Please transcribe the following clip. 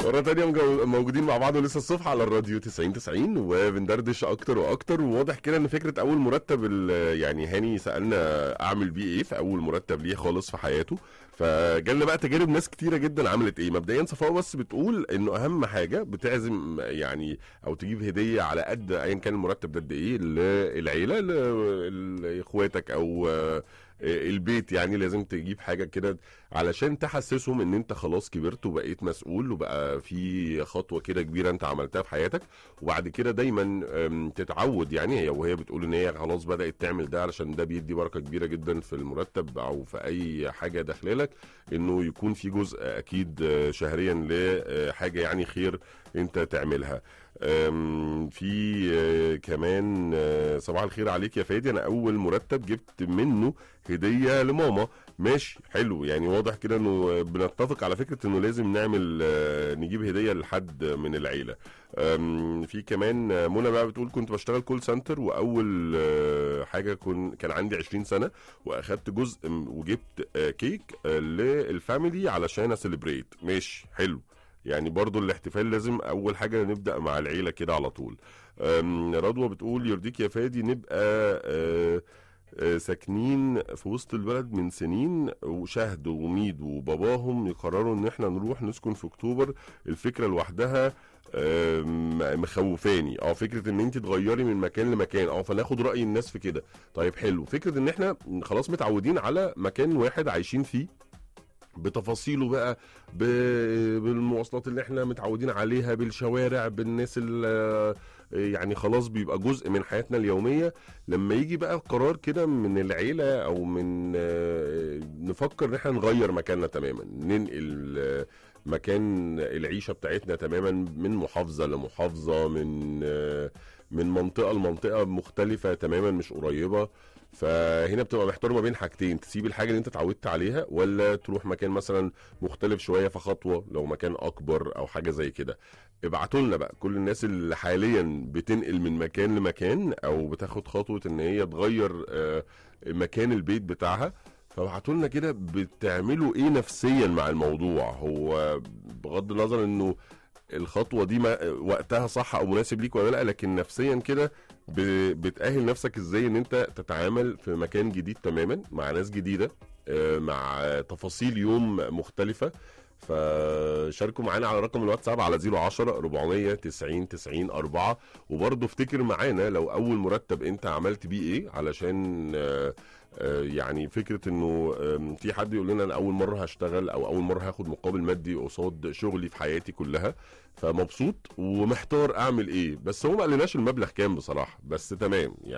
مرة تانية مجو- موجودين مع بعض ولسه الصبح على الراديو 90 90 وبندردش أكتر وأكتر وواضح كده إن فكرة أول مرتب ال- يعني هاني سألنا أعمل بيه إيه في أول مرتب ليه خالص في حياته فجالنا بقى تجارب ناس كتيرة جدا عملت إيه مبدئيا صفاء بس بتقول إنه أهم حاجة بتعزم يعني أو تجيب هدية على قد أيا كان المرتب ده قد إيه للعيلة ل- لإخواتك أو آه، البيت يعني لازم تجيب حاجة كده علشان تحسسهم ان انت خلاص كبرت وبقيت مسؤول وبقى في خطوه كده كبيره انت عملتها في حياتك وبعد كده دايما أم، تتعود يعني هي وهي بتقول ان هي خلاص بدات تعمل ده علشان ده بيدي بركه كبيره جدا في المرتب او في اي حاجه داخلك انه يكون في جزء اكيد آه، شهريا لحاجه يعني خير انت تعملها أم، في آه، كمان آه، صباح الخير عليك يا فادي انا اول مرتب جبت منه هديه لماما ماشي حلو يعني واضح كده انه بنتفق على فكره انه لازم نعمل آه، نجيب هديه لحد من العيله أم، في كمان آه، منى بقى بتقول كنت بشتغل كول سنتر واول آه، حاجه كن كان عندي 20 سنه واخدت جزء م- وجبت آه، كيك آه، للفاميلي علشان اسليبريت ماشي حلو يعني برضو الاحتفال لازم اول حاجه نبدا مع العيله كده على طول أم، رضوى بتقول يرضيك يا فادي نبقى آه، آه، ساكنين في وسط البلد من سنين وشهد وميد وباباهم يقرروا ان احنا نروح نسكن في اكتوبر الفكره لوحدها آم، مخوفاني اه فكره ان انت تغيري من مكان لمكان اه فناخد راي الناس في كده طيب حلو فكره ان احنا خلاص متعودين على مكان واحد عايشين فيه بتفاصيله بقى ب- بالمواصلات اللي احنا متعودين عليها بالشوارع بالناس اللي يعني خلاص بيبقى جزء من حياتنا اليوميه لما يجي بقى قرار كده من العيله او من آه، نفكر ان احنا نغير مكاننا تماما ننقل آه، مكان العيشه بتاعتنا تماما من محافظه لمحافظه من آه، من منطقه لمنطقه مختلفه تماما مش قريبه فهنا بتبقى محتار ما بين حاجتين تسيب الحاجه اللي انت اتعودت عليها ولا تروح مكان مثلا مختلف شويه في خطوه لو مكان اكبر او حاجه زي كده ابعتوا لنا بقى كل الناس اللي حاليا بتنقل من مكان لمكان او بتاخد خطوه ان هي تغير آه، مكان البيت بتاعها فابعتوا لنا كده بتعملوا ايه نفسيا مع الموضوع هو بغض النظر انه الخطوه دي ما وقتها صح او مناسب ليك ولا لا لكن نفسيا كده ب- بتأهل نفسك ازاي ان انت تتعامل في مكان جديد تماما مع ناس جديده آه، مع تفاصيل يوم مختلفه فشاركوا معانا على رقم الواتساب على 010 490 90 4 وبرضه افتكر معانا لو اول مرتب انت عملت بيه ايه علشان آه، آه، يعني فكره انه آم، في حد يقول لنا انا اول مره هشتغل او اول مره هاخد مقابل مادي قصاد شغلي في حياتي كلها فمبسوط ومحتار اعمل ايه بس هو ما قالناش المبلغ كام بصراحه بس تمام يعني